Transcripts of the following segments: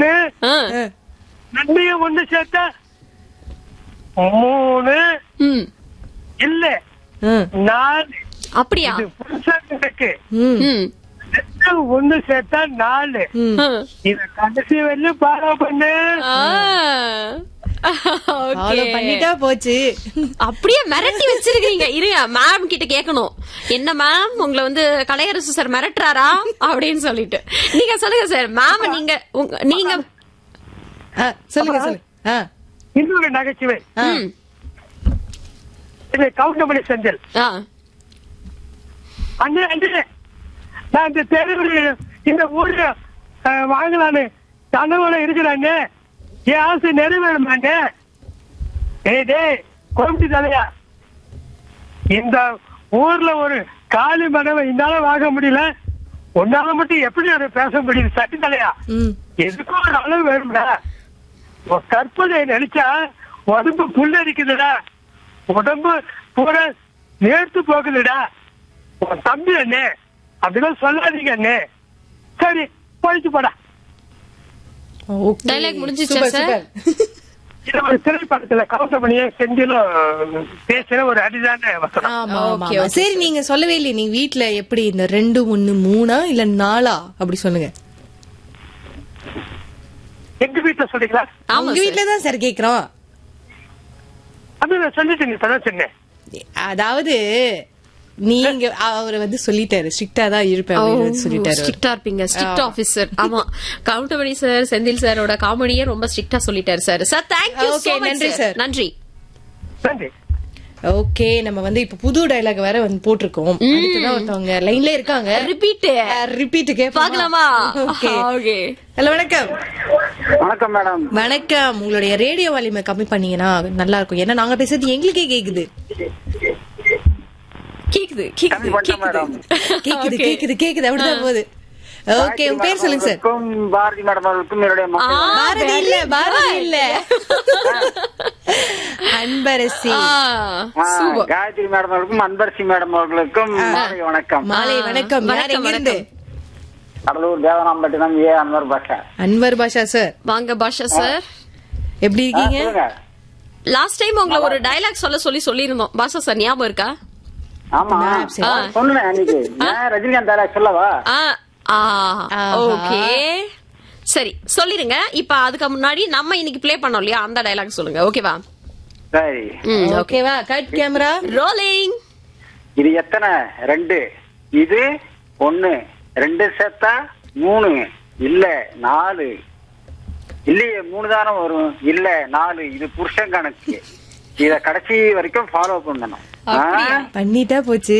ஒண்ணு ஆ. ஆ. ரெண்டையும் ஒண்ணு சேர்த்தா மூணு ம். இல்ல ஆ. நாலு அப்படியா இது புதுசா இருக்கு ம். ம். ரெண்டு ஒண்ணு சேர்த்தா நாலு ம். ஆ. இத கடைசி வரையும் ஃபாலோ பண்ணு ஆ. அவ்வளவு Okay. பண்ணிட்டா போச்சு அப்படியே மிரட்டி வச்சிருக்கீங்க இருங்க மேம் கிட்ட கேட்கணும் என்ன மேம் உங்களை வந்து கலையரசு சார் மிரட்டுறாரா அப்படின்னு சொல்லிட்டு நீங்க சொல்லுங்க சார் மேம் நீங்க உங்க- நீங்க ஆ, சொல்லுங்க சொல்லுங்க ஆ. இன்னொரு நகைச்சுவை ஆ. ம். இது கவுண்டமணி செஞ்சல் ஆ. அண்ணே அண்ணே நான் இந்த தெருவில் இந்த ஊர்ல அஹ், வாங்கலான்னு கனவுல இருக்கிறாங்க என் ஆசை நிறைவேறுமாங்க ஏய் டேய் கோமிட்டி தலையா இந்த ஊர்ல ஒரு காலி மனவை என்னால வாங்க முடியல உன்னால மட்டும் எப்படி அதை பேச முடியுது சட்டி தலையா ம். எதுக்கும் ஒரு அளவு வேணும்டா உன் கற்பனை நினைச்சா உடம்பு புல்லரிக்குதுடா உடம்பு பூரா நேர்த்து போகுதுடா உன் தம்பி அண்ணே அப்படிதான் சொல்லாதீங்க அண்ணே சரி போயிட்டு போடா ஓகே. Dialogue முடிஞ்சிச்சா, சூப்பர், சார்? சூப்பர். இது ஒரு திரைப்படத்துல கவுண்டமணியே செஞ்சிலும் பேசுற ஒரு அடிதான வசனம் ஆமா ஆமா Okay, ஆமா. okay, சரி நீங்க சொல்லவே இல்லையே நீங்க வீட்ல எப்படி இந்த ரெண்டு ஒண்ணு மூணா இல்ல நாலா அப்படி சொல்லுங்க எங்க வீட்டுல சொல்றீங்களா ஆமா உங்க சார். வீட்ல தான் சார் கேக்குறோம் அது நான் சொல்லிட்டேன் இப்பதான் சொன்னேன் அதாவது நீங்க அவர் வந்து சொல்லிட்டாரு ஸ்ட்ரிக்டா தான் இருப்பேன் அப்படின்னு வந்து சொல்லிட்டாரு அவரு. ஸ்ட்ரிக்டா இருப்பீங்க ஸ்ட்ரிக்ட் ஆபீசர் ஆமா கவுண்டமணி சார் செந்தில் சாரோட காமெடியே ரொம்ப ஸ்ட்ரிக்டா சொல்லிட்டாரு சார் சார் தேங்க்யூ Okay, நன்றி, நன்றி sir. சார் நன்றி நன்றி ஓகே நம்ம வந்து இப்ப புது டயலாக் வேற வந்து போட்டிருக்கோம் அடுத்ததான் ஒருத்தவங்க லைன்ல இருக்காங்க ரிப்பீட் ரிப்பீட் பாக்கலாமா ஓகே ஓகே ஹலோ வணக்கம் வணக்கம் மேடம் வணக்கம் உங்களுடைய ரேடியோ வால்யூமை கம்மி பண்ணீங்கன்னா நல்லா இருக்கும் ஏன்னா நாங்க பேசுறது எங்களுக்கே கேக்குது கேக்குது கேக்குது கம்மி பண்ணிட்டேன் மேடம். கேக்குது Okay. கேக்குது கேக்குது அப்படிதான் போகுது ஓகே உங்க பேர் சொல்லுங்க சார் அவர்களுக்கும் பாரதி மேடம் அவர்களுக்கும் என்னுடைய ஆ, மக்கள் பாரதி இல்ல பாரதி இல்ல அன்பரசி ஆ, ஆ, சூப்பர் காயத்ரி மேடம் அவர்களுக்கும் அன்பரசி மேடம் அவர்களுக்கும் மாலை வணக்கம் மாலை ஆ, வணக்கம் யார் வணக்கம், எங்க இருந்து கடலூர் தேவனாம்பட்டினம் ஏ அன்வர் பாஷா அன்வர் பாஷா சார் வாங்க பாஷா சார் எப்படி ஆ, இருக்கீங்க சொல்லுங்க லாஸ்ட் டைம் உங்களை ஒரு டயலாக் சொல்ல சொல்லி சொல்லியிருந்தோம் பாஷா சார் ஞாபகம் இருக்கா ஆமா நான் சரி. ஆ, சொன்னேன் அன்னைக்கு நான் ரஜினிகாந்த் dialogue சொல்லவா ஆ ஆ ஆஹா. ஓகே சரி சொல்லிருங்க இப்ப அதுக்கு முன்னாடி நம்ம இன்னைக்கு ப்ளே பண்ணோம் இல்லையா அந்த டயலாக் சொல்லுங்க ஓகேவா சரி ம் ஓகே ஓகேவா கட் கேமரா ரோலிங் இது எத்தனை ரெண்டு இது ஒண்ணு ரெண்டு சேர்த்தா மூணு இல்ல நாலு இல்லையே மூணு தானே வரும் இல்ல நாலு இது புருஷன் கணக்கு இத கடைசி வரைக்கும் ஃபாலோ பண்ணணும் ஆ? பண்ணிட்டா போச்சு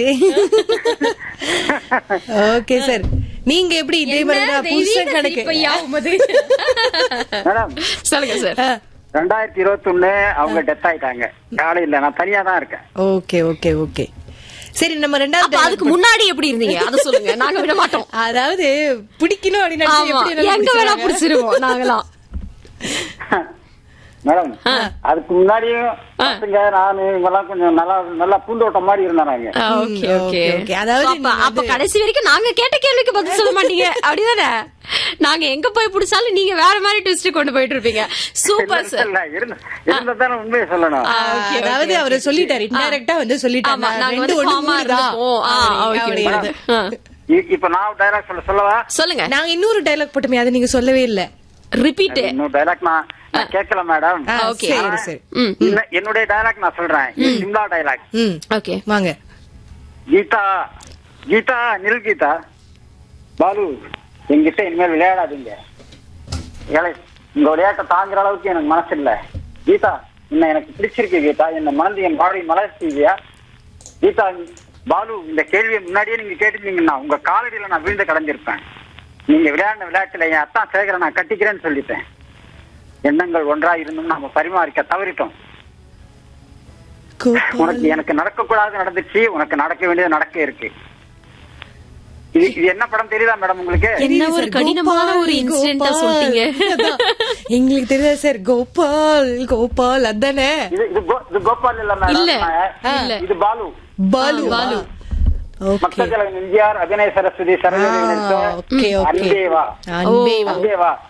ஓகே சார் நீங்க எப்படி இதே மாதிரி தான் புருஷன் கணக்கு மேடம் சொல்லுங்க சார் ஆ, ரெண்டாயிரத்தி இருபத்தி ஒண்ணு அவங்க டெத் ஆயிட்டாங்க காலையில நான் தனியா தான் இருக்கேன் ஓகே ஓகே ஓகே சரி நம்ம அப்ப ரெண்டாவது அதுக்கு முன்னாடி எப்படி இருந்தீங்க அத சொல்லுங்க நாங்க விட மாட்டோம் அதாவது பிடிக்கணும் அப்படின்னு நினைச்சு ஆமா எப்படி வேணாலும் எங்க வேணா பிடிச்சிருவாங்க. பிடிச்சிருவோம் நாங்களாம் மேடம் அதுக்கு முன்னாடியும் பசங்க நானு இவங்கெல்லாம் கொஞ்சம் நல்லா நல்லா பூந்தோட்டம் மாதிரி இருந்தாங்க ஓகே ம், ஓகே okay, okay. அதாவது அப்ப நீங்க அப்ப வந்து- கடைசி வரைக்கும் நாங்க கேட்ட கேள்விக்கு பதில் சொல்ல மாட்டீங்க அப்படிதானே நாங்க எங்க போய் பிடிச்சாலும் நீங்க வேற மாதிரி ட்விஸ்ட் கொண்டு போயிட்டு இருப்பீங்க சூப்பர் சார் இல்ல இருந்த இருந்ததானே உண்மையை சொல்லணும் ஆ, okay, okay, அதாவது okay. அவரு சொல்லிட்டாரு இன்டைரக்டா வந்து சொல்லிட்டாரு ஆமா நான் நாங்க ரெண்டு வந்து ஒண்ணு ஃபார்மா மூணுதான். இருந்துப்போம் ஆ, அப்படி- okay, அப்படி okay. இருந்து. ஆ. இ- இப்ப நான் டைலாக் சொல்ல சொல்லவா சொல்லுங்க நாங்க இன்னொரு டைலாக் போட்டோமே அதை நீங்க சொல்லவே இல்ல ரிப்பீட் இன்னொரு டைலாக் நான் நான் கேட்கல மேடம் ஆ, Okay. சரி சரி ம் இன்ன- என்னுடைய டைலாக் நான் சொல்றேன் இது சிம்லா டைலாக் ம் ஓகே வாங்க கீதா கீதா நில் கீதா பாலு என்கிட்ட இனிமேல் விளையாடாதீங்க ஏழை உங்க விளையாட்டை தாங்குற அளவுக்கு எனக்கு மனசு இல்ல கீதா இன்ன எனக்கு பிடிச்சிருக்கு கீதா என்ன மனது என் பாடி மலர்ச்சியா கீதா பாலு இந்த கேள்வியை முன்னாடியே நீங்க கேட்டிருந்தீங்கன்னா உங்க காலடியில நான் வீழ்ந்து கடந்திருப்பேன் நீங்க விளையாடின விளையாட்டுல என் அத்தான் சேகரை நான் கட்டிக்கிறேன்னு சொல்லிட்டேன் எண்ணங்கள் ஒன்றா இருந்தும் நாம பரிமாறிக்க தவறிட்டோம் கோபால். உனக்கு எனக்கு நடக்க கூடாது நடந்துச்சு உனக்கு நடக்க வேண்டியது நடக்க இருக்கு இது இது என்ன படம் தெரியுதா மேடம் உங்களுக்கு என்ன ஒரு சார், கடினமான கோபால், ஒரு இன்சிடென்ட் கோபால். சொல்லிட்டீங்க அதான். எங்களுக்கு தெரியாது சார் கோபால் கோபால் அதானே இது இது கோ- இது கோபால் இல்ல இல்ல. மேடம் இல்ல. இது பாலு பாலு ஆ, பாலு. ஓகே மக்கள் எம்ஜிஆர் அபிநய சரஸ்வதி சரஸ்வதி ஓகே ஓகே அன்பேவா அன்பே வா அன்பேவா